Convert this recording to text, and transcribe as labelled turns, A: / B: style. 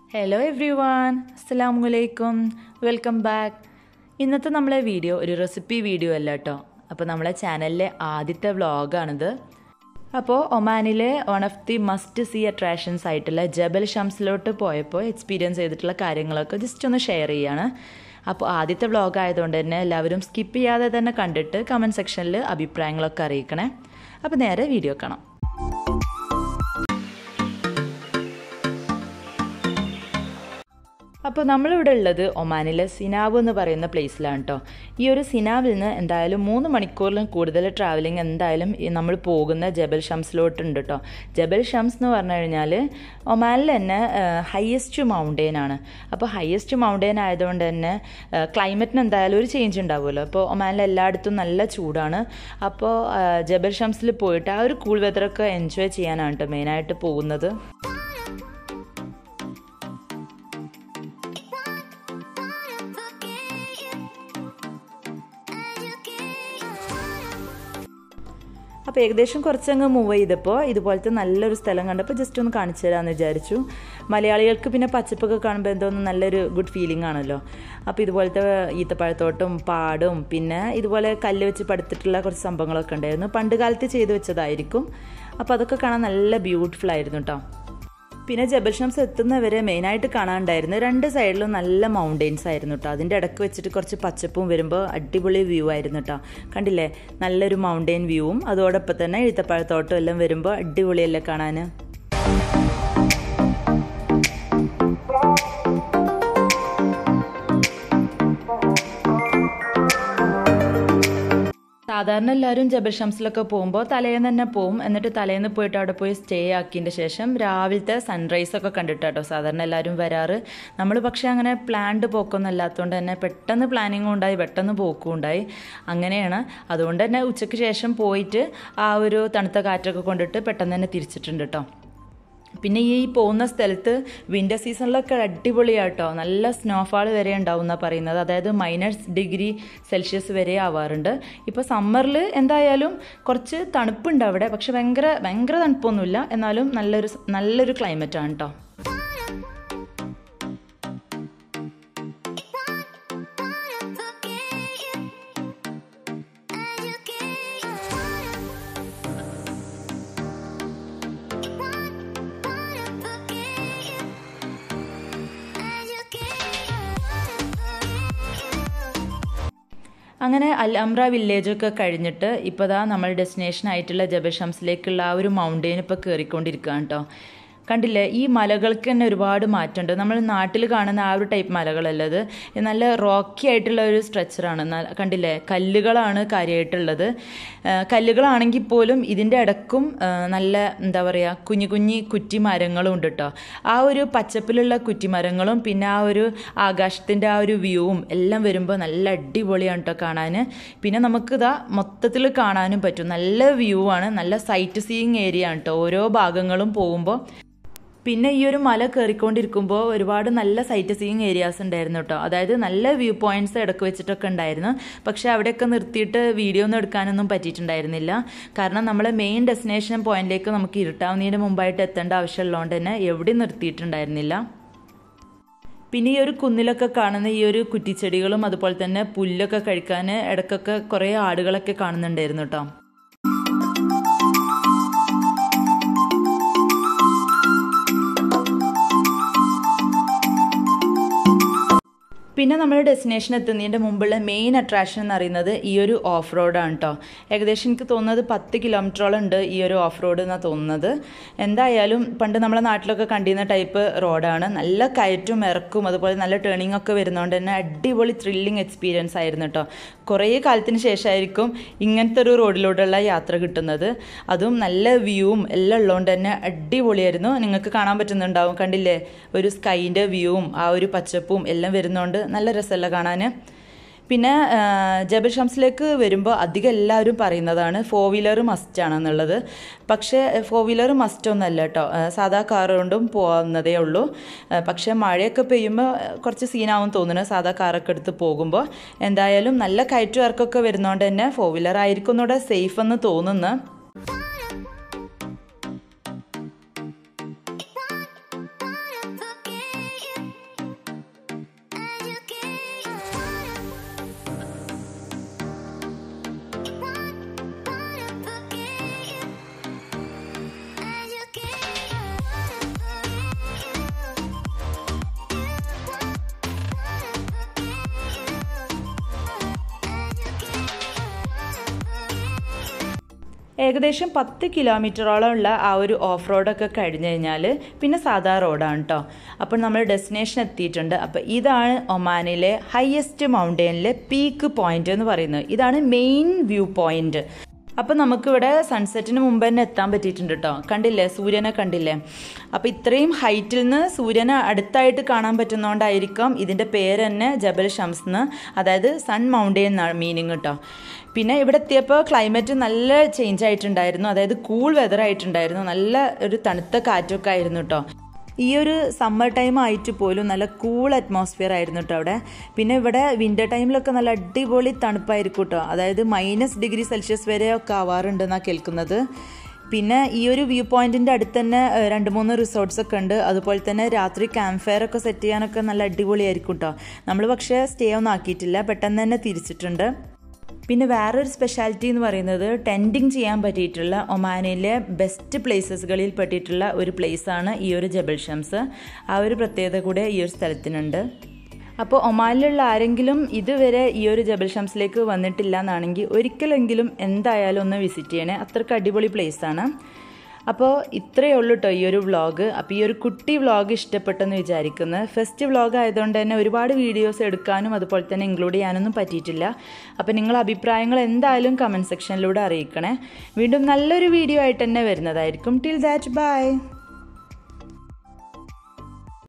A: hello everyone അസ്സലാമലൈക്കും welcome back ഇന്നത്തെ നമ്മളെ വീഡിയോ ഒരു റെസിപ്പി വീഡിയോ അല്ല കേട്ടോ അപ്പോൾ നമ്മളെ ചാനലിലെ ആദ്യത്തെ വ്ളോഗാണിത് അപ്പോൾ ഒമാനിലെ one of the must see attractions ആയിട്ടുള്ള ജബൽ ഷംസിലോട്ട് പോയപ്പോൾ എക്സ്പീരിയൻസ് ചെയ്തിട്ടുള്ള കാര്യങ്ങളൊക്കെ ജസ്റ്റ് ഒന്ന് ഷെയർ ചെയ്യാണ് അപ്പോൾ ആദ്യത്തെ വ്ളോഗ് ആയതുകൊണ്ട് തന്നെ എല്ലാവരും സ്കിപ്പ് ചെയ്യാതെ തന്നെ കണ്ടിട്ട് കമൻറ്റ് സെക്ഷനിൽ അഭിപ്രായങ്ങളൊക്കെ അറിയിക്കണേ അപ്പോൾ നേരെ വീഡിയോ കാണാം അപ്പോൾ നമ്മളിവിടെ ഉള്ളത് ഒമാനിലെ സിനാവ് എന്ന് പറയുന്ന പ്ലേസിലാണ് കേട്ടോ ഈ ഒരു സിനാവിൽ നിന്ന് എന്തായാലും മൂന്ന് മണിക്കൂറിലും കൂടുതൽ ട്രാവലിംഗ് എന്തായാലും നമ്മൾ പോകുന്ന ജബൽ ഷംസിലോട്ടുണ്ട് കേട്ടോ ജബൽ ഷംസ് എന്ന് പറഞ്ഞു കഴിഞ്ഞാൽ ഒമാനിൽ തന്നെ ഹയസ്റ്റ് മൗണ്ടെയിൻ ആണ് അപ്പോൾ ഹയസ്റ്റ് മൗണ്ടെയിൻ ആയതുകൊണ്ട് തന്നെ ക്ലൈമറ്റിന് എന്തായാലും ഒരു ചേഞ്ച് ഉണ്ടാവുമല്ലോ അപ്പോൾ ഒമാനിൽ എല്ലായിടത്തും നല്ല ചൂടാണ് അപ്പോൾ ജബൽ ഷംസിൽ പോയിട്ട് ആ ഒരു കൂൾ വെതറൊക്കെ എൻജോയ് ചെയ്യാനാണ് കേട്ടോ മെയിനായിട്ട് പോകുന്നത് അപ്പോൾ ഏകദേശം കുറച്ചങ്ങ് മൂവ് ചെയ്തപ്പോൾ ഇതുപോലത്തെ നല്ലൊരു സ്ഥലം കണ്ടപ്പോൾ ജസ്റ്റ് ഒന്ന് കാണിച്ചു തരാമെന്ന് വിചാരിച്ചു മലയാളികൾക്ക് പിന്നെ പച്ചപ്പൊക്കെ കാണുമ്പോൾ എന്തോന്നും നല്ലൊരു ഗുഡ് ഫീലിംഗ് ആണല്ലോ അപ്പോൾ ഇതുപോലത്തെ ഈത്തപ്പഴത്തോട്ടും പാടും പിന്നെ ഇതുപോലെ കല്ല് വെച്ച് പടുത്തിട്ടുള്ള കുറച്ച് സംഭവങ്ങളൊക്കെ ഉണ്ടായിരുന്നു പണ്ട് കാലത്ത് ചെയ്തു വെച്ചതായിരിക്കും അപ്പോൾ അതൊക്കെ കാണാൻ നല്ല ബ്യൂട്ടിഫുൾ ആയിരുന്നു കേട്ടോ പിന്നെ ജബൽ ഷംസ് എത്തുന്നവരെ മെയിനായിട്ട് കാണാണ്ടായിരുന്നു രണ്ട് സൈഡിലും നല്ല മൗണ്ടെയിൻസ് ആയിരുന്നു കേട്ടോ അതിൻ്റെ ഇടയ്ക്ക് വെച്ചിട്ട് കുറച്ച് പച്ചപ്പും വരുമ്പോൾ അടിപൊളി വ്യൂ ആയിരുന്നു കേട്ടോ കണ്ടില്ലേ നല്ലൊരു മൗണ്ടെയിൻ വ്യൂവും അതോടൊപ്പം തന്നെ എഴുത്തപ്പഴത്തോട്ടം എല്ലാം വരുമ്പോൾ അടിപൊളിയല്ലേ കാണാൻ സാധാരണ എല്ലാവരും ജബൽ ഷംസിലൊക്കെ പോകുമ്പോൾ തലേന്ന് തന്നെ പോവും എന്നിട്ട് തലേന്ന് പോയിട്ട് അവിടെ പോയി സ്റ്റേ ആക്കിയതിൻ്റെ ശേഷം രാവിലത്തെ സൺറൈസ് ഒക്കെ കണ്ടിട്ടാട്ടോ സാധാരണ എല്ലാവരും വരാറ് നമ്മൾ പക്ഷേ അങ്ങനെ പ്ലാൻഡ് പോക്കൊന്നും അല്ലാത്തതുകൊണ്ട് തന്നെ പെട്ടെന്ന് പ്ലാനിങ്ങും ഉണ്ടായി പെട്ടെന്ന് പോക്കും ഉണ്ടായി അങ്ങനെയാണ് അതുകൊണ്ട് തന്നെ ഉച്ചയ്ക്ക് ശേഷം പോയിട്ട് ആ ഒരു തണുത്ത കാറ്റൊക്കെ കൊണ്ടിട്ട് പെട്ടെന്ന് തന്നെ തിരിച്ചിട്ടുണ്ട് കേട്ടോ പിന്നെ ഈ പോകുന്ന സ്ഥലത്ത് വിൻ്റർ സീസണിലൊക്കെ അടിപൊളിയാട്ടോ നല്ല സ്നോഫാൾ വരെ ഉണ്ടാവും എന്നാണ് പറയുന്നത് അതായത് മൈനസ് ഡിഗ്രി സെൽഷ്യസ് വരെ ആവാറുണ്ട് ഇപ്പോൾ സമ്മറിൽ എന്തായാലും കുറച്ച് തണുപ്പുണ്ട് അവിടെ പക്ഷെ ഭയങ്കര ഭയങ്കര തണുപ്പൊന്നുമില്ല എന്നാലും നല്ലൊരു നല്ലൊരു ക്ലൈമറ്റാണ് കേട്ടോ അങ്ങനെ അൽ അമ്ര വില്ലേജൊക്കെ കഴിഞ്ഞിട്ട് ഇപ്പോൾ ദാ നമ്മൾ ഡെസ്റ്റിനേഷൻ ആയിട്ടുള്ള ജബൽ ഷംസിലേക്കുള്ള ആ ഒരു മൗണ്ടെയിൻ ഇപ്പോൾ കയറിക്കൊണ്ടിരിക്കുകയാണ് കേട്ടോ കണ്ടില്ലേ ഈ മലകൾക്ക് തന്നെ ഒരുപാട് മാറ്റമുണ്ട് നമ്മൾ നാട്ടിൽ കാണുന്ന ആ ഒരു ടൈപ്പ് മലകളല്ലത് നല്ല റോക്കി ആയിട്ടുള്ള ഒരു സ്ട്രക്ചറാണ് കണ്ടില്ലേ കല്ലുകളാണ് കാര്യമായിട്ടുള്ളത് കല്ലുകളാണെങ്കിൽ പോലും ഇതിൻ്റെ ഇടക്കും നല്ല എന്താ പറയുക കുഞ്ഞു കുഞ്ഞി കുറ്റിമരങ്ങളും ഉണ്ട് കേട്ടോ ആ ഒരു പച്ചപ്പിലുള്ള കുറ്റിമരങ്ങളും പിന്നെ ആ ഒരു ആകാശത്തിൻ്റെ ആ ഒരു വ്യൂവും എല്ലാം വരുമ്പോൾ നല്ല അടിപൊളിയാണ് കേട്ടോ കാണാൻ പിന്നെ നമുക്കിതാ മൊത്തത്തിൽ കാണാനും പറ്റും നല്ല വ്യൂ ആണ് നല്ല സൈറ്റ് സീയിങ് ഏരിയ ആണ് കേട്ടോ ഓരോ ഭാഗങ്ങളും പോകുമ്പോൾ പിന്നെ ഈ ഒരു മല കയറിക്കൊണ്ടിരിക്കുമ്പോൾ ഒരുപാട് നല്ല സൈറ്റ് സീയിങ് ഏരിയാസ് ഉണ്ടായിരുന്നു കേട്ടോ അതായത് നല്ല വ്യൂ പോയിന്റ്സ് ഇടക്ക് വെച്ചിട്ടൊക്കെ ഉണ്ടായിരുന്നു പക്ഷേ അവിടെയൊക്കെ നിർത്തിയിട്ട് വീഡിയോ ഒന്നും എടുക്കാനൊന്നും പറ്റിയിട്ടുണ്ടായിരുന്നില്ല കാരണം നമ്മളെ മെയിൻ ഡെസ്റ്റിനേഷൻ പോയിന്റിലേക്ക് നമുക്ക് ഇരുട്ടാവുന്നതിന് മുമ്പായിട്ട് എത്തേണ്ട ആവശ്യമുള്ളതുകൊണ്ട് തന്നെ എവിടെയും നിർത്തിയിട്ടുണ്ടായിരുന്നില്ല പിന്നെ ഈ ഒരു കുന്നിലൊക്കെ കാണുന്ന ഈ ഒരു കുറ്റിച്ചെടികളും അതുപോലെ തന്നെ പുല്ലൊക്കെ കഴിക്കാൻ ഇടയ്ക്കൊക്കെ കുറേ ആടുകളൊക്കെ കാണുന്നുണ്ടായിരുന്നു കേട്ടോ പിന്നെ നമ്മൾ ഡെസ്റ്റിനേഷൻ എത്തുന്നതിൻ്റെ മുമ്പുള്ള മെയിൻ അട്രാക്ഷൻ എന്ന് പറയുന്നത് ഈ ഒരു ഓഫ് റോഡാണ് കേട്ടോ ഏകദേശം എനിക്ക് തോന്നുന്നത് പത്ത് കിലോമീറ്ററോളം ഉണ്ട് ഈ ഒരു ഓഫ് റോഡ് എന്നാണ് തോന്നുന്നത് എന്തായാലും പണ്ട് നമ്മളെ നാട്ടിലൊക്കെ കണ്ടിരുന്ന ടൈപ്പ് റോഡാണ് നല്ല കയറ്റും ഇറക്കും അതുപോലെ നല്ല ടേണിംഗ് ഒക്കെ വരുന്നതുകൊണ്ട് തന്നെ അടിപൊളി ത്രില്ലിങ് എക്സ്പീരിയൻസ് ആയിരുന്നു കേട്ടോ കുറേ കാലത്തിന് ശേഷമായിരിക്കും ഇങ്ങനത്തെ ഒരു റോഡിലൂടെയുള്ള യാത്ര കിട്ടുന്നത് അതും നല്ല വ്യൂവും എല്ലാം ഉള്ളതുകൊണ്ട് തന്നെ അടിപൊളിയായിരുന്നു നിങ്ങൾക്ക് കാണാൻ പറ്റുന്നുണ്ടാവും കണ്ടില്ലേ ഒരു സ്കൈൻ്റെ വ്യൂവും ആ ഒരു പച്ചപ്പും എല്ലാം വരുന്നതുകൊണ്ട് നല്ല രസമല്ല കാണാൻ പിന്നെ ജബൽ ഷംസിലേക്ക് വരുമ്പോൾ അധികം എല്ലാവരും പറയുന്നതാണ് ഫോർ വീലർ മസ്റ്റ് ആണെന്നുള്ളത് പക്ഷേ ഫോർ വീലർ മസ്റ്റ് ഒന്നല്ല കേട്ടോ സാധാ കാർ കൊണ്ടും പോകുന്നതേ ഉള്ളൂ പക്ഷേ മഴയൊക്കെ പെയ്യുമ്പോൾ കുറച്ച് സീനാവും തോന്നുന്നു സാധാ കാറൊക്കെ എടുത്ത് പോകുമ്പോൾ എന്തായാലും നല്ല കയറ്റു ഇറക്കൊക്കെ വരുന്നതുകൊണ്ട് തന്നെ ഫോർ വീലർ ആയിരിക്കും ഒന്നുകൂടെ സേഫ് എന്ന് തോന്നുന്നു ഏകദേശം പത്ത് കിലോമീറ്ററോളം ഉള്ള ആ ഒരു ഓഫ് റോഡൊക്കെ കഴിഞ്ഞ് കഴിഞ്ഞാൽ പിന്നെ സാധാ റോഡാണ് കേട്ടോ അപ്പോൾ നമ്മൾ ഡെസ്റ്റിനേഷൻ എത്തിയിട്ടുണ്ട് അപ്പോൾ ഇതാണ് ഒമാനിലെ ഹയസ്റ്റ് മൗണ്ടെയിനിലെ പീക്ക് പോയിന്റ് എന്ന് പറയുന്നത് ഇതാണ് മെയിൻ വ്യൂ പോയിന്റ് അപ്പോൾ നമുക്കിവിടെ സൺസെറ്റിന് മുമ്പ് തന്നെ എത്താൻ പറ്റിയിട്ടുണ്ട് കേട്ടോ കണ്ടില്ലേ സൂര്യനെ കണ്ടില്ലേ അപ്പോൾ ഇത്രയും ഹൈറ്റിൽ നിന്ന് സൂര്യനെ അടുത്തായിട്ട് കാണാൻ പറ്റുന്നതുകൊണ്ടായിരിക്കും ഇതിൻ്റെ പേര് തന്നെ ജബൽ ഷംസ് എന്ന് അതായത് സൺ മൗണ്ടെയിൻ എന്നാണ് മീനിങ് കേട്ടോ പിന്നെ ഇവിടെ എത്തിയപ്പോൾ ക്ലൈമറ്റ് നല്ല ചേഞ്ച് ആയിട്ടുണ്ടായിരുന്നു അതായത് കൂൾ വെതർ ആയിട്ടുണ്ടായിരുന്നു നല്ല ഒരു തണുത്ത കാറ്റൊക്കെ ആയിരുന്നു കേട്ടോ ഈ ഒരു സമ്മർ ടൈം ആയിട്ട് പോലും നല്ല കൂൾ അറ്റ്മോസ്ഫിയർ ആയിരുന്നു കേട്ടോ അവിടെ പിന്നെ ഇവിടെ വിൻ്റർ ടൈമിലൊക്കെ നല്ല അടിപൊളി തണുപ്പായിരിക്കും കേട്ടോ അതായത് മൈനസ് ഡിഗ്രി സെൽഷ്യസ് വരെ ഒക്കെ ആവാറുണ്ടെന്നാണ് കേൾക്കുന്നത് പിന്നെ ഈ ഒരു വ്യൂ പോയിന്റിന്റെ അടുത്ത് തന്നെ ഏഹ്, രണ്ട് മൂന്ന് റിസോർട്ട്സ് ഒക്കെ ഉണ്ട് അതുപോലെ തന്നെ രാത്രി ക്യാമ്പ് ഫയർ ഒക്കെ സെറ്റ് ചെയ്യാനൊക്കെ നല്ല അടിപൊളിയായിരിക്കും കേട്ടോ നമ്മൾ പക്ഷേ സ്റ്റേ ഒന്നും ആക്കിയിട്ടില്ല പെട്ടെന്ന് തന്നെ തിരിച്ചിട്ടുണ്ട് പിന്നെ വേറൊരു സ്പെഷ്യാലിറ്റി എന്ന് പറയുന്നത് ടെൻറ്റിങ് ചെയ്യാൻ പറ്റിയിട്ടുള്ള ഒമാനിലെ ബെസ്റ്റ് പ്ലേസസുകളിൽ പെട്ടിട്ടുള്ള ഒരു പ്ലേസാണ് ഈ ഒരു ജബൽ ഷംസ് ആ ഒരു പ്രത്യേകത കൂടെ ഈ ഒരു സ്ഥലത്തിനുണ്ട് അപ്പോൾ ഒമാനിലുള്ള ആരെങ്കിലും ഇതുവരെ ഈ ഒരു ജബൽ ഷംസിലേക്ക് വന്നിട്ടില്ല എന്നാണെങ്കിൽ ഒരിക്കലെങ്കിലും എന്തായാലും ഒന്ന് വിസിറ്റ് ചെയ്യണേ അത്രയ്ക്ക് അടിപൊളി പ്ലേസാണ് അപ്പോൾ ഇത്രയേ ഉള്ളൂ കേട്ടോ ഈ ഒരു വ്ളോഗ് അപ്പോൾ ഈ ഒരു കുട്ടി വ്ളോഗ് ഇഷ്ടപ്പെട്ടെന്ന് വിചാരിക്കുന്നത് ഫസ്റ്റ് വ്ളോഗ് ആയതുകൊണ്ട് തന്നെ ഒരുപാട് വീഡിയോസ് എടുക്കാനും അതുപോലെ തന്നെ ഇൻക്ലൂഡ് ചെയ്യാനൊന്നും പറ്റിയിട്ടില്ല അപ്പോൾ നിങ്ങളുടെ അഭിപ്രായങ്ങൾ എന്തായാലും കമൻറ്റ് സെക്ഷനിലൂടെ അറിയിക്കണേ വീണ്ടും നല്ലൊരു വീഡിയോ ആയിട്ട് തന്നെ വരുന്നതായിരിക്കും ടിൽ ദാറ്റ് ബൈ